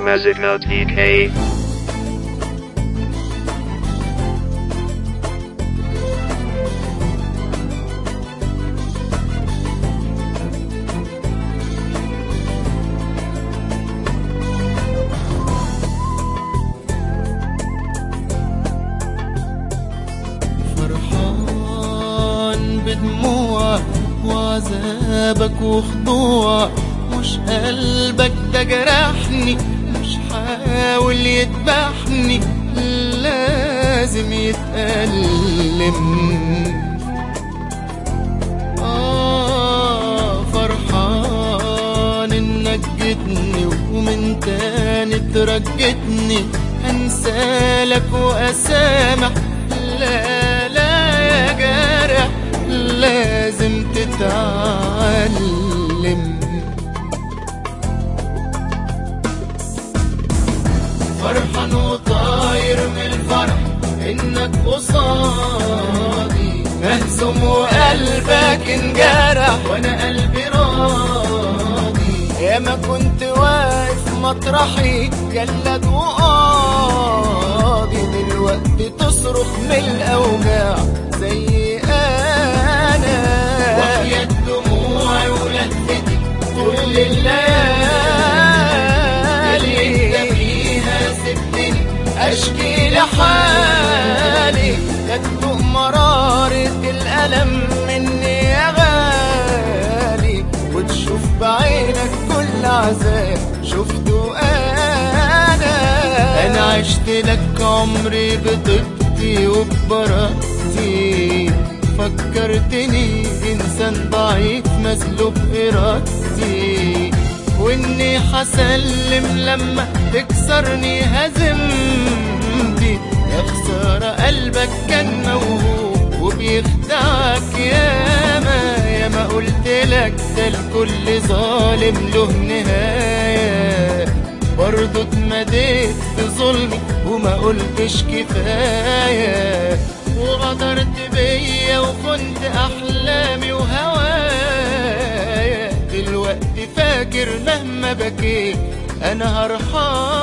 Magica TK. فرحان بدموع وعذابك وخضوع مش قلبك ده جرحني مش حاول يذبحني لازم يتألم آه فرحان إنك جيتني ومن تاني ترجتني أنسالك وأسامح لا لا يا جارح لازم تتعلم فرحان وطاير من الفرح انك قصادي مهزوم وقلبك انجرح وانا قلبي راضي يا ما كنت واقف مطرحي جلد وقاضي دلوقتي تصرخ من الاوجاع زي انا وحياة دموعي ولهفتي كل الليالي انت فيها سبتني اشكي لحالي تدوق مرارة الألم مني يا غالي وتشوف بعينك كل عذاب شفته أنا أنا عشت لك عمري بطيبتي وببراءتي فكرتني إنسان ضعيف مسلوب إرادتي وإني حسلم لما تكسرني هزمتي يا خسارة قلبك كان موهوب وبيخدعك ياما ياما قلت لك ده الكل ظالم له نهاية برضه اتمديت بظلمي وما قلتش كفاية وغدرت بيا وخنت أحلامي وهوايا دلوقتي فاكر مهما بكيت أنا هرحان